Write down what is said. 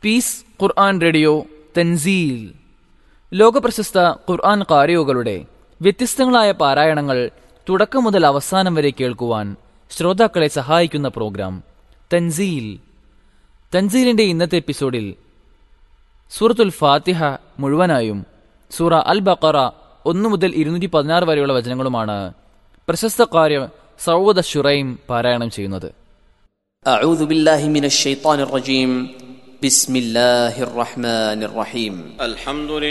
piece ഖുർആൻ radio തൻസീൽ ലോകപ്രശസ്ത ഖുർആൻ കാരിയോകളുടെ വ്യത്യസ്തങ്ങളായ പാരായണങ്ങൾ തുടക്കം മുതൽ അവസാനം വരെ കേൾക്കുവാൻ ശ്രോതാക്കളെ സഹായിക്കുന്ന പ്രോഗ്രാം തൻസീൽ തൻസീലിന്റെ ഇന്നത്തെ എപ്പിസോഡിൽ സൂറത്തുൽ ഫാത്തിഹ മുഴുവനായും സൂറ അൽ ബക്കറ ഒന്നു മുതൽ ഇരുന്നൂറ്റി പതിനാറ് വരെയുള്ള വചനങ്ങളുമാണ് പ്രശസ്ത കാര്യ സൗദ ഷുറൈം പാരായണം ചെയ്യുന്നത് أعوذ بالله من الشيطان الرجيم بسم الله الرحمن الرحيم الحمد